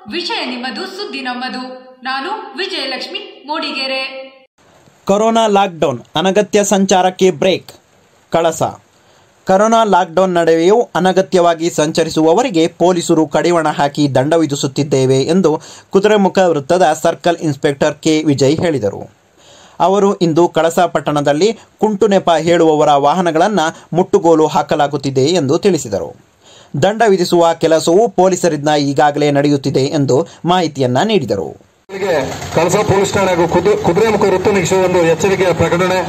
ವಿಷಯ ನಿಮ್ಮದು ಸುದ್ದಿ ನಮ್ಮದು ನಾನು ವಿಜಯಲಕ್ಷ್ಮಿ ಮೂಡಿಗೆರೆ ಕೊರೋನಾ ಲಾಕ್ಡೌನ್ ಅನಗತ್ಯ ಸಂಚಾರಕ್ಕೆ ಬ್ರೇಕ್ ಕಳಸ ಕೊರೋನಾ ಲಾಕ್ಡೌನ್ ನಡುವೆಯೂ ಅನಗತ್ಯವಾಗಿ ಸಂಚರಿಸುವವರಿಗೆ ಪೊಲೀಸರು ಕಡಿವಾಣ ಹಾಕಿ ದಂಡ ವಿಧಿಸುತ್ತಿದ್ದೇವೆ ಎಂದು ಕುದುರೆಮುಖ ವೃತ್ತದ ಸರ್ಕಲ್ ಇನ್ಸ್ಪೆಕ್ಟರ್ ಕೆ ವಿಜಯ್ ಹೇಳಿದರು ಅವರು ಇಂದು ಕಳಸ ಪಟ್ಟಣದಲ್ಲಿ ಕುಂಟು ನೆಪ ಹೇಳುವವರ ವಾಹನಗಳನ್ನು ಮುಟ್ಟುಗೋಲು ಹಾಕಲಾಗುತ್ತಿದೆ ಎಂದು ತಿಳಿಸಿದರು ದಂಡ ವಿಧಿಸುವ ಕೆಲಸವು ಪೊಲೀಸರಿಂದ ಈಗಾಗಲೇ ನಡೆಯುತ್ತಿದೆ ಎಂದು ಮಾಹಿತಿಯನ್ನ ನೀಡಿದರು ಗೆ ಕಳಸ ಪೊಲೀಸ್ ಠಾಣೆ ಹಾಗೂ ಕುದು- ಕುದುರೆಮುಖ ವೃತ್ತ ನಿರೀಕ್ಷೆ ಒಂದು ಎಚ್ಚರಿಕೆಯ ಪ್ರಕಟಣೆ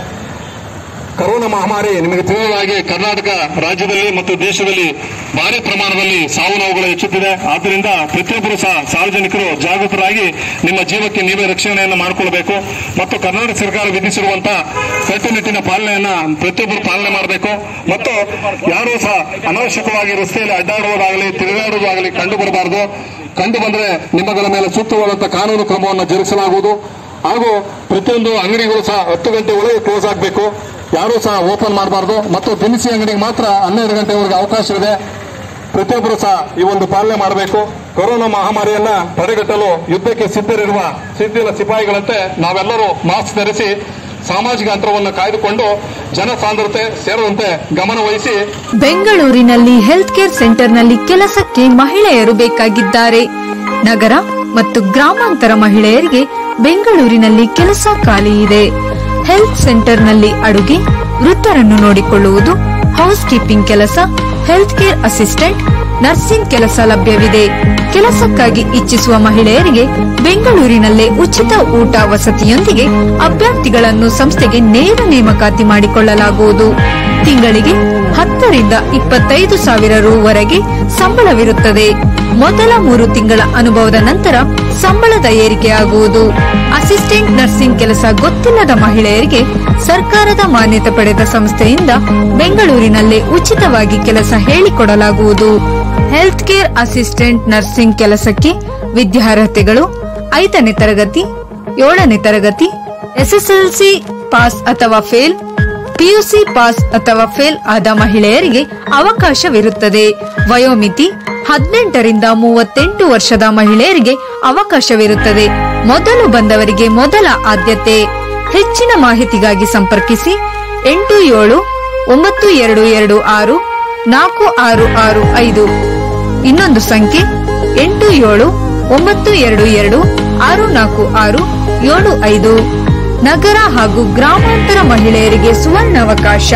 ಕರೋನಾ ಮಹಾಮಾರಿ ನಿಮಗೆ ತಿಳಿಯುವ ಹಾಗೆ ಕರ್ನಾಟಕ ರಾಜ್ಯದಲ್ಲಿ ಮತ್ತು ದೇಶದಲ್ಲಿ ಭಾರಿ ಪ್ರಮಾಣದಲ್ಲಿ ಸಾವು ನೋವುಗಳು ಹೆಚ್ಚುತ್ತಿದೆ ಆದ್ದರಿಂದ ಪ್ರತಿಯೊಬ್ಬರು ಸಹ ಸಾರ್ವಜನಿಕರು ಜಾಗೃತರಾಗಿ ನಿಮ್ಮ ಜೀವಕ್ಕೆ ನೀವೇ ರಕ್ಷಣೆಯನ್ನು ಮಾಡಿಕೊಳ್ಳಬೇಕು ಮತ್ತು ಕರ್ನಾಟಕ ಸರ್ಕಾರ ವಿಧಿಸಿರುವಂತಹ ಕಟ್ಟುನಿಟ್ಟಿನ ಪಾಲನೆಯನ್ನ ಪ್ರತಿಯೊಬ್ಬರು ಪಾಲನೆ ಮಾಡಬೇಕು ಮತ್ತು ಯಾರೂ ಸಹ ಅನಾವಶ್ಯಕವಾಗಿ ರಸ್ತೆಯಲ್ಲಿ ಅಡ್ಡಾಡುವುದಾಗಲಿ ತಿರುಗಾಡುವುದಾಗಲಿ ಕಂಡು ಬರಬಾರದು ಕಂಡು ಬಂದರೆ ನಿಮ್ಮಗಳ ಮೇಲೆ ಸೂಕ್ತವಾದಂತಹ ಕಾನೂನು ಕ್ರಮವನ್ನು ಜರುಗಿಸಲಾಗುವುದು ಹಾಗೂ ಪ್ರತಿಯೊಂದು ಅಂಗಡಿಗಳು ಸಹ ಹತ್ತು ಗಂಟೆ ಒಳಗೆ ಕ್ಲೋಸ್ ಆಗಬೇಕು ಯಾರೂ ಸಹ ಓಪನ್ ಮಾಡಬಾರ್ದು ಮತ್ತು ದಿನಸಿ ಅಂಗಡಿಗೆ ಮಾತ್ರ ಹನ್ನೆರಡು ಗಂಟೆವರೆಗೆ ಅವಕಾಶವಿದೆ ಪ್ರತಿಯೊಬ್ಬರು ಸಹ ಈ ಒಂದು ಪಾಲನೆ ಮಾಡಬೇಕು ಕೊರೋನಾ ಮಹಾಮಾರಿಯನ್ನ ತಡೆಗಟ್ಟಲು ಯುದ್ಧಕ್ಕೆ ಸಿದ್ಧರಿರುವ ಸಿದ್ಧಿನ ಸಿಪಾಯಿಗಳಂತೆ ನಾವೆಲ್ಲರೂ ಮಾಸ್ಕ್ ಧರಿಸಿ ಸಾಮಾಜಿಕ ಅಂತರವನ್ನು ಕಾಯ್ದುಕೊಂಡು ಜನಸಾಂದ್ರತೆ ಸೇರದಂತೆ ಗಮನ ವಹಿಸಿ ಬೆಂಗಳೂರಿನಲ್ಲಿ ಹೆಲ್ತ್ ಕೇರ್ ಸೆಂಟರ್ನಲ್ಲಿ ಕೆಲಸಕ್ಕೆ ಮಹಿಳೆಯರು ಬೇಕಾಗಿದ್ದಾರೆ ನಗರ ಮತ್ತು ಗ್ರಾಮಾಂತರ ಮಹಿಳೆಯರಿಗೆ ಬೆಂಗಳೂರಿನಲ್ಲಿ ಕೆಲಸ ಖಾಲಿ ಇದೆ ಹೆಲ್ತ್ ಸೆಂಟರ್ನಲ್ಲಿ ಅಡುಗೆ ವೃತ್ತರನ್ನು ನೋಡಿಕೊಳ್ಳುವುದು ಹೌಸ್ ಕೀಪಿಂಗ್ ಕೆಲಸ ಹೆಲ್ತ್ ಕೇರ್ ಅಸಿಸ್ಟೆಂಟ್ ನರ್ಸಿಂಗ್ ಕೆಲಸ ಲಭ್ಯವಿದೆ ಕೆಲಸಕ್ಕಾಗಿ ಇಚ್ಛಿಸುವ ಮಹಿಳೆಯರಿಗೆ ಬೆಂಗಳೂರಿನಲ್ಲೇ ಉಚಿತ ಊಟ ವಸತಿಯೊಂದಿಗೆ ಅಭ್ಯರ್ಥಿಗಳನ್ನು ಸಂಸ್ಥೆಗೆ ನೇರ ನೇಮಕಾತಿ ಮಾಡಿಕೊಳ್ಳಲಾಗುವುದು ತಿಂಗಳಿಗೆ ಹತ್ತರಿಂದ ಇಪ್ಪತ್ತೈದು ಸಾವಿರ ರುವರೆಗೆ ಸಂಬಳವಿರುತ್ತದೆ ಮೊದಲ ಮೂರು ತಿಂಗಳ ಅನುಭವದ ನಂತರ ಸಂಬಳದ ಏರಿಕೆಯಾಗುವುದು ಅಸಿಸ್ಟೆಂಟ್ ನರ್ಸಿಂಗ್ ಕೆಲಸ ಗೊತ್ತಿಲ್ಲದ ಮಹಿಳೆಯರಿಗೆ ಸರ್ಕಾರದ ಮಾನ್ಯತೆ ಪಡೆದ ಸಂಸ್ಥೆಯಿಂದ ಬೆಂಗಳೂರಿನಲ್ಲೇ ಉಚಿತವಾಗಿ ಕೆಲಸ ಹೇಳಿಕೊಡಲಾಗುವುದು ಹೆಲ್ತ್ ಕೇರ್ ಅಸಿಸ್ಟೆಂಟ್ ನರ್ಸಿಂಗ್ ಕೆಲಸಕ್ಕೆ ವಿದ್ಯಾರ್ಹತೆಗಳು ಐದನೇ ತರಗತಿ ಏಳನೇ ತರಗತಿ ಎಸ್ಎಸ್ಎಲ್ಸಿ ಪಾಸ್ ಅಥವಾ ಫೇಲ್ ಪಿಯುಸಿ ಪಾಸ್ ಅಥವಾ ಫೇಲ್ ಆದ ಮಹಿಳೆಯರಿಗೆ ಅವಕಾಶವಿರುತ್ತದೆ ವಯೋಮಿತಿ ಹದಿನೆಂಟರಿಂದ ಮೂವತ್ತೆಂಟು ವರ್ಷದ ಮಹಿಳೆಯರಿಗೆ ಅವಕಾಶವಿರುತ್ತದೆ ಮೊದಲು ಬಂದವರಿಗೆ ಮೊದಲ ಆದ್ಯತೆ ಹೆಚ್ಚಿನ ಮಾಹಿತಿಗಾಗಿ ಸಂಪರ್ಕಿಸಿ ಎಂಟು ಏಳು ಒಂಬತ್ತು ಎರಡು ಎರಡು ಆರು ನಾಲ್ಕು ಆರು ಆರು ಐದು ಇನ್ನೊಂದು ಸಂಖ್ಯೆ ಎಂಟು ಏಳು ಒಂಬತ್ತು ಎರಡು ಎರಡು ಆರು ನಾಲ್ಕು ಆರು ಏಳು ಐದು ನಗರ ಹಾಗೂ ಗ್ರಾಮಾಂತರ ಮಹಿಳೆಯರಿಗೆ ಸುವರ್ಣಾವಕಾಶ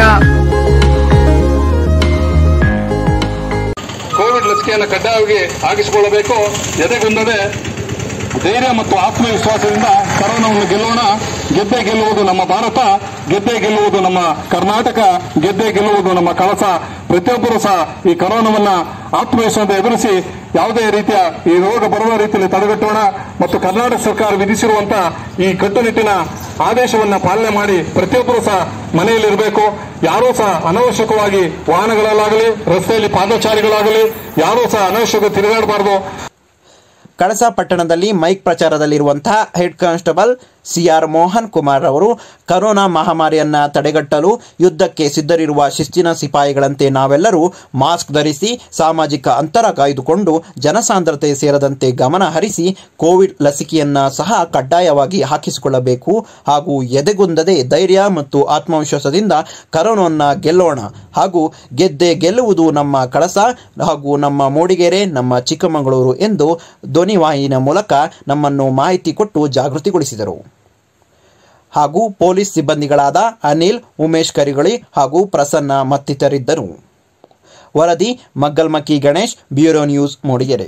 ಕೋವಿಡ್ ಲಸಿಕೆಯನ್ನು ಕಡ್ಡಾಯವಾಗಿ ಹಾಕಿಸಿಕೊಳ್ಳಬೇಕು ಎದೆಗುಂದದೆ ಧೈರ್ಯ ಮತ್ತು ಆತ್ಮವಿಶ್ವಾಸದಿಂದ ಕರೋನಾವನ್ನು ಗೆಲ್ಲೋಣ ಗೆದ್ದೆ ಗೆಲ್ಲುವುದು ನಮ್ಮ ಭಾರತ ಗೆದ್ದೆ ಗೆಲ್ಲುವುದು ನಮ್ಮ ಕರ್ನಾಟಕ ಗೆದ್ದೆ ಗೆಲ್ಲುವುದು ನಮ್ಮ ಕಳಸ ಪ್ರತಿಯೊಬ್ಬರು ಸಹ ಈ ಕರೋನಾವನ್ನ ಆತ್ಮವಿಶ್ವಾಸದಿಂದ ಎದುರಿಸಿ ಯಾವುದೇ ರೀತಿಯ ಈ ರೋಗ ಬರುವ ರೀತಿಯಲ್ಲಿ ತಡೆಗಟ್ಟೋಣ ಮತ್ತು ಕರ್ನಾಟಕ ಸರ್ಕಾರ ವಿಧಿಸಿರುವಂತಹ ಈ ಕಟ್ಟುನಿಟ್ಟಿನ ಆದೇಶವನ್ನ ಪಾಲನೆ ಮಾಡಿ ಪ್ರತಿಯೊಬ್ಬರು ಸಹ ಮನೆಯಲ್ಲಿರಬೇಕು ಯಾರೂ ಸಹ ಅನವಶ್ಯಕವಾಗಿ ವಾಹನಗಳಲ್ಲಾಗಲಿ ರಸ್ತೆಯಲ್ಲಿ ಪಾದಚಾರಿಗಳಾಗಲಿ ಯಾರೂ ಸಹ ಅನವಶ್ಯಕ ತಿರುಗಾಡಬಾರದು ಕಳಸ ಪಟ್ಟಣದಲ್ಲಿ ಮೈಕ್ ಪ್ರಚಾರದಲ್ಲಿರುವಂತಹ head constable C R Mohan Kumar ಅವರು ಕರೋನಾ ಮಹಾಮಾರಿಯನ್ನ ತಡೆಗಟ್ಟಲು ಯುದ್ಧಕ್ಕೆ ಸಿದ್ಧರಿರುವ ಶಿಸ್ತಿನ ಸಿಪಾಯಿಗಳಂತೆ ನಾವೆಲ್ಲರೂ ಮಾಸ್ಕ್ ಧರಿಸಿ ಸಾಮಾಜಿಕ ಅಂತರ ಕಾಯ್ದುಕೊಂಡು ಜನಸಾಂದ್ರತೆ ಸೇರದಂತೆ ಗಮನ ಹರಿಸಿ ಕೋವಿಡ್ ಲಸಿಕೆಯನ್ನ ಸಹ ಕಡ್ಡಾಯವಾಗಿ ಹಾಕಿಸಿಕೊಳ್ಳಬೇಕು ಹಾಗೂ ಎದೆಗುಂದದೆ ಧೈರ್ಯ ಮತ್ತು ಆತ್ಮವಿಶ್ವಾಸದಿಂದ ಕರೋನಾವನ್ನ ಗೆಲ್ಲೋಣ ಹಾಗೂ ಗೆದ್ದೆ ಗೆಲ್ಲುವುದು ನಮ್ಮ ಕಳಸ ಹಾಗೂ ನಮ್ಮ ಮೂಡಿಗೆರೆ ನಮ್ಮ ಚಿಕ್ಕಮಗಳೂರು ಎಂದು ಧ್ವನಿವಾಹಿನಿಯ ಮೂಲಕ ನಮ್ಮನ್ನು ಮಾಹಿತಿ ಕೊಟ್ಟು ಜಾಗೃತಿಗೊಳಿಸಿದರು ಹಾಗೂ ಪೊಲೀಸ್ ಸಿಬ್ಬಂದಿಗಳಾದ ಅನಿಲ್ ಉಮೇಶ್ ಕರಿಗಳಿ ಹಾಗೂ ಪ್ರಸನ್ನ ಮತ್ತಿತರಿದ್ದರು ವರದಿ ಮಗ್ಗಲ್ಮಕ್ಕಿ ಗಣೇಶ್ ಬ್ಯೂರೋ ನ್ಯೂಸ್ ಮೂಡಿಗೆರೆ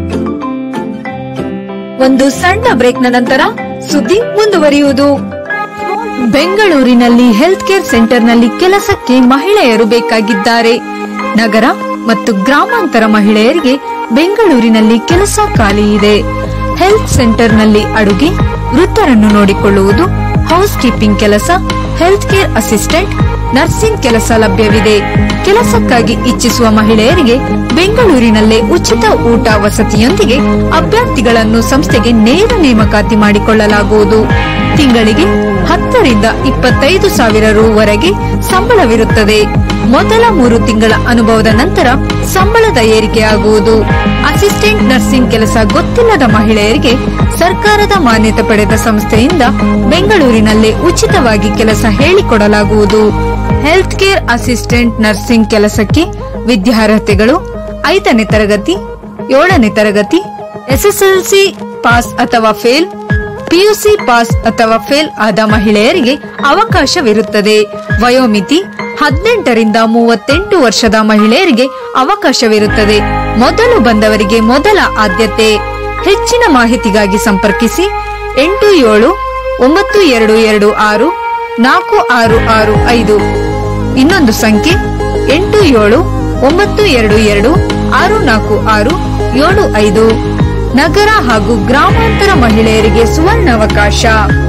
ಒಂದು ಸಣ್ಣ ಬ್ರೇಕ್ನ ನಂತರ ಸುದ್ದಿ ಮುಂದುವರಿಯುವುದು ಬೆಂಗಳೂರಿನಲ್ಲಿ ಹೆಲ್ತ್ ಕೇರ್ ಸೆಂಟರ್ನಲ್ಲಿ ಕೆಲಸಕ್ಕೆ ಮಹಿಳೆಯರು ಬೇಕಾಗಿದ್ದಾರೆ ನಗರ ಮತ್ತು ಗ್ರಾಮಾಂತರ ಮಹಿಳೆಯರಿಗೆ ಬೆಂಗಳೂರಿನಲ್ಲಿ ಕೆಲಸ ಖಾಲಿ ಇದೆ ಹೆಲ್ತ್ ಸೆಂಟರ್ನಲ್ಲಿ ಅಡುಗೆ ವೃತ್ತರನ್ನು ನೋಡಿಕೊಳ್ಳುವುದು ಹೌಸ್ ಕೀಪಿಂಗ್ ಕೆಲಸ ಹೆಲ್ತ್ ಕೇರ್ ಅಸಿಸ್ಟೆಂಟ್ ನರ್ಸಿಂಗ್ ಕೆಲಸ ಲಭ್ಯವಿದೆ ಕೆಲಸಕ್ಕಾಗಿ ಇಚ್ಛಿಸುವ ಮಹಿಳೆಯರಿಗೆ ಬೆಂಗಳೂರಿನಲ್ಲೇ ಉಚಿತ ಊಟ ವಸತಿಯೊಂದಿಗೆ ಅಭ್ಯರ್ಥಿಗಳನ್ನು ಸಂಸ್ಥೆಗೆ ನೇರ ನೇಮಕಾತಿ ಮಾಡಿಕೊಳ್ಳಲಾಗುವುದು ತಿಂಗಳಿಗೆ ಹತ್ತರಿಂದ ಇಪ್ಪತ್ತೈದು ಸಾವಿರ ರುವರೆಗೆ ಸಂಬಳವಿರುತ್ತದೆ ಮೊದಲ ಮೂರು ತಿಂಗಳ ಅನುಭವದ ನಂತರ ಸಂಬಳದ ಏರಿಕೆಯಾಗುವುದು ಅಸಿಸ್ಟೆಂಟ್ ನರ್ಸಿಂಗ್ ಕೆಲಸ ಗೊತ್ತಿಲ್ಲದ ಮಹಿಳೆಯರಿಗೆ ಸರ್ಕಾರದ ಮಾನ್ಯತೆ ಪಡೆದ ಸಂಸ್ಥೆಯಿಂದ ಬೆಂಗಳೂರಿನಲ್ಲಿ ಉಚಿತವಾಗಿ ಕೆಲಸ ಹೇಳಿಕೊಡಲಾಗುವುದು ಹೆಲ್ತ್ ಕೇರ್ ಅಸಿಸ್ಟೆಂಟ್ ನರ್ಸಿಂಗ್ ಕೆಲಸಕ್ಕೆ ವಿದ್ಯಾರ್ಹತೆಗಳು ಐದನೇ ತರಗತಿ ಏಳನೇ ತರಗತಿ ಎಸ್ಎಸ್ಎಲ್ಸಿ ಪಾಸ್ ಅಥವಾ ಫೇಲ್ ಪಿಯುಸಿ ಪಾಸ್ ಅಥವಾ ಫೇಲ್ ಆದ ಮಹಿಳೆಯರಿಗೆ ಅವಕಾಶವಿರುತ್ತದೆ ವಯೋಮಿತಿ ಹದಿನೆಂಟರಿಂದ ಮೂವತ್ತೆಂಟು ವರ್ಷದ ಮಹಿಳೆಯರಿಗೆ ಅವಕಾಶವಿರುತ್ತದೆ ಮೊದಲು ಬಂದವರಿಗೆ ಮೊದಲ ಆದ್ಯತೆ ಹೆಚ್ಚಿನ ಮಾಹಿತಿಗಾಗಿ ಸಂಪರ್ಕಿಸಿ ಎಂಟು ಏಳು ಒಂಬತ್ತು ಎರಡು ಎರಡು ಆರು ನಾಲ್ಕು ಆರು ಆರು ಐದು ಇನ್ನೊಂದು ಸಂಖ್ಯೆ ಎಂಟು ಏಳು ಒಂಬತ್ತು ಎರಡು ಎರಡು ಆರು ನಾಲ್ಕು ಆರು ಏಳು ಐದು ನಗರ ಹಾಗೂ ಗ್ರಾಮಾಂತರ ಮಹಿಳೆಯರಿಗೆ ಸುವರ್ಣಾವಕಾಶ